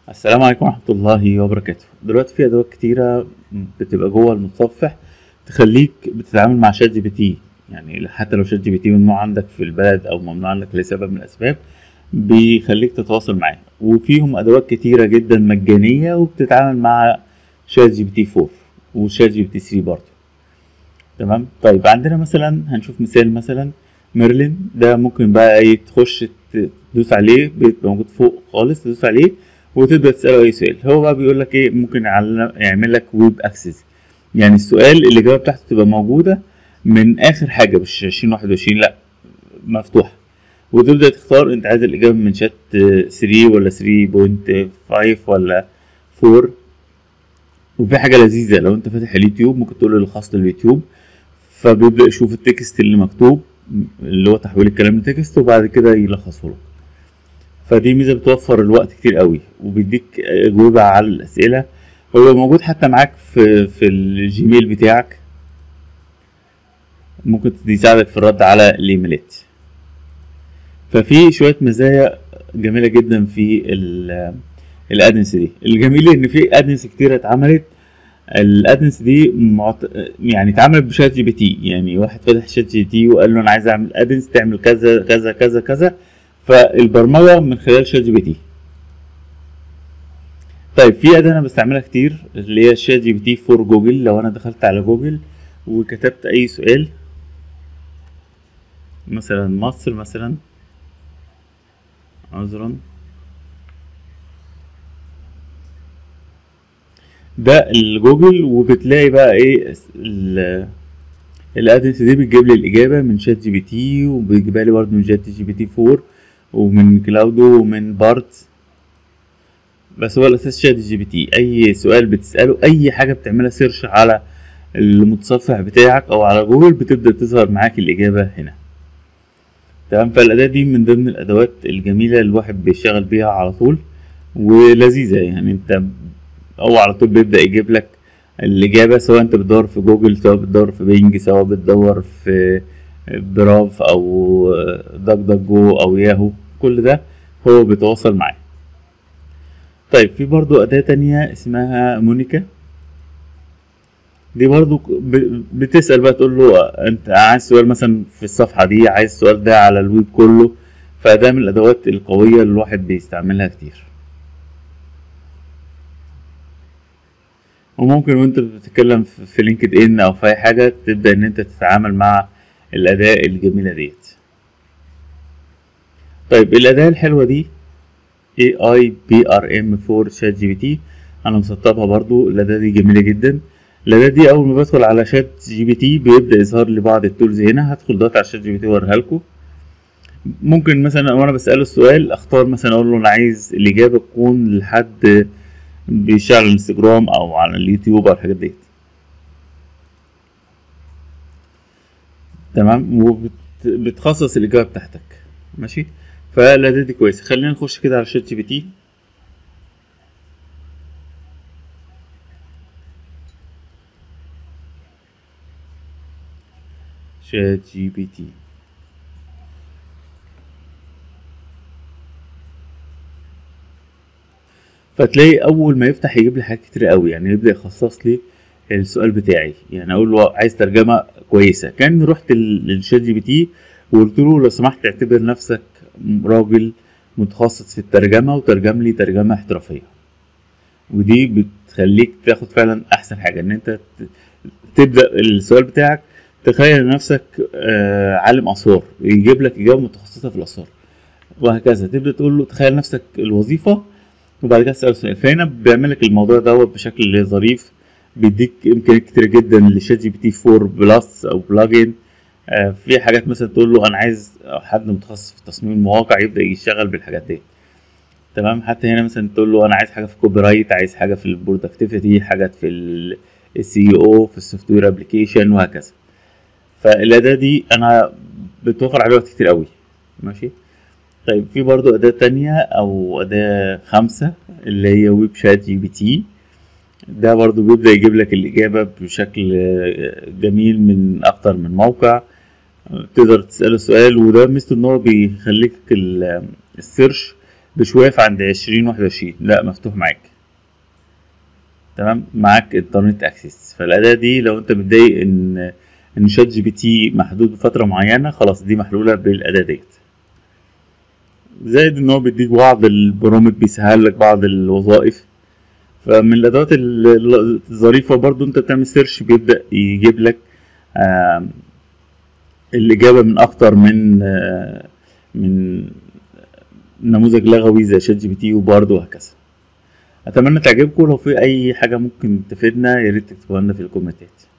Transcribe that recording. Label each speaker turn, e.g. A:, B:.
A: السلام عليكم ورحمة الله وبركاته دلوقتي في أدوات كتيرة بتبقى جوه المتصفح تخليك بتتعامل مع شات جي بي تي يعني حتى لو شات جي بي تي ممنوع عندك في البلد أو ممنوع عندك لسبب من الأسباب بيخليك تتواصل معاه وفيهم أدوات كتيرة جدا مجانية وبتتعامل مع شات جي بي تي 4 وشات جي بي تي 3 برضه تمام طيب عندنا مثلا هنشوف مثال مثلا ميرلين ده ممكن بقى ايه تخش تدوس عليه بيبقى موجود فوق خالص تدوس عليه وتبدا تساله اي سؤال هو بقى بيقول لك ايه ممكن يعلم- يعمل لك ويب اكسس يعني السؤال الاجابه بتاعته تبقى موجوده من اخر حاجه مش 2021 لا مفتوحه وتبدا تختار انت عايز الاجابه من شات 3 ولا 3.5 ولا 4 وفي حاجه لذيذه لو انت فاتح اليوتيوب ممكن تقول له الخاص لليوتيوب فبيبدا يشوف التكست اللي مكتوب اللي هو تحويل الكلام لتكست وبعد كده يلخصه له فدي ميزه بتوفر الوقت كتير قوي وبيديك اجوبه على الاسئله هو موجود حتى معاك في في الجيميل بتاعك ممكن يساعدك في الرد على الايميلات ففي شويه مزايا جميله جدا في ال- الادنس دي الجميل ان في ادنس كتير اتعملت الادنس دي معت... يعني اتعملت بشات جي بي تي يعني واحد فتح شات جي بي تي وقال له انا عايز اعمل ادنس تعمل كذا كذا كذا كذا فالبرمجه من خلال شات جي بي تي طيب في اداه انا بستعملها كتير اللي هي شات جي بي تي فور جوجل لو انا دخلت على جوجل وكتبت اي سؤال مثلا مصر مثلا عذرا ده الجوجل وبتلاقي بقى ايه ال- الادرس دي بتجيب لي الاجابه من شات جي بي تي وبيجيبها لي برضه من شات جي بي تي 4 ومن كلاودو ومن بارت بس هو الاساس شات جي بي تي اي سؤال بتساله اي حاجه بتعملها سيرش على المتصفح بتاعك او على جوجل بتبدا تظهر معاك الاجابه هنا تمام فالاداه دي من ضمن الادوات الجميله اللي الواحد بيشتغل بيها على طول ولذيذه يعني انت هو على طول بيبدا يجيب لك الاجابه سواء انت بتدور في جوجل سواء بتدور في بينج سواء بتدور في براف او دك دك جو او ياهو كل ده هو بيتواصل معاه طيب في برضو أداة تانية اسمها مونيكا دي برضو ب- بتسأل بقى تقول له انت عايز سؤال مثلا في الصفحة دي عايز السؤال ده على الويب كله فده من الأدوات القوية اللي الواحد بيستعملها كتير وممكن وانت بتتكلم في في لينكد ان او في اي حاجة تبدأ ان انت تتعامل مع الأداة الجميلة ديت طيب الأداة الحلوة دي AI BRM 4 شات جي بي تي انا مسطبها برضو الأداة دي جميلة جدا الأداة دي أول ما بدخل على شات جي بي تي بيبدأ يظهر لي بعض التولز هنا هدخل دلوقتي على شات جي بي تي وأوريها لكم ممكن مثلا وأنا بسأله السؤال أختار مثلا أقول له أنا عايز الإجابة تكون لحد بيشتغل على الانستجرام أو على اليوتيوب أو الحاجات ديت تمام وبتخصص الإجابة بتاعتك ماشي فالأداة دي كويسة خلينا نخش كده على شات جي بي تي شات جي بي تي فتلاقي اول ما يفتح يجيب لي حاجات كتير قوي يعني يبدا يخصص لي السؤال بتاعي يعني اقول له عايز ترجمه كويسه كان رحت لل- للشات جي بي تي وقلت له لو سمحت اعتبر نفسك راجل متخصص في الترجمه وترجم لي ترجمه احترافيه ودي بتخليك تاخد فعلا احسن حاجه ان انت ت- تبدا السؤال بتاعك تخيل نفسك آه، عالم اثار يجيب لك اجابه متخصصه في الاثار وهكذا تبدا تقول له تخيل نفسك الوظيفه وبعد كده تسأله سؤال فهنا بيعمل لك الموضوع دوت بشكل ظريف بيديك امكانيات كتير جدا لشات جي بي تي 4 بلس او بلجن آه في حاجات مثلا تقول له انا عايز حد متخصص في تصميم المواقع يبدا يشتغل بالحاجات دي تمام حتى هنا مثلا تقول له انا عايز حاجه في كوبي رايت عايز حاجه في البرودكتيفيتي حاجات في السي او في السوفت وير ابلكيشن وهكذا فالاداه دي انا بتوفر عليها وقت كتير قوي ماشي طيب في برضو أداة تانية أو أداة خمسة اللي هي ويب شات جي بي تي ده برضو بيبدأ يجيب لك الإجابة بشكل آه، جميل من أكتر من موقع تقدر تسأله سؤال وده ميزته إن هو بيخليك ال- السيرش مش واقف عند عشرين واحد وعشرين لا مفتوح معاك تمام معاك انترنت اكسس فالاداة دي لو انت متضايق ان ان شات جي بي تي محدود بفترة معينة خلاص دي محلولة بالاداة ديت زائد ان هو بيديك بعض البرامج بيسهل لك بعض الوظائف فمن الادوات ال- الظريفة برضو انت بتعمل سيرش بيبدأ يجيب لك آم، الإجابة من أكتر من آه، من نموذج لغوي زي شات جي بي تي وبارد وهكذا أتمنى تعجبكم لو في أي حاجة ممكن تفيدنا يا ريت تكتبوها لنا في الكومنتات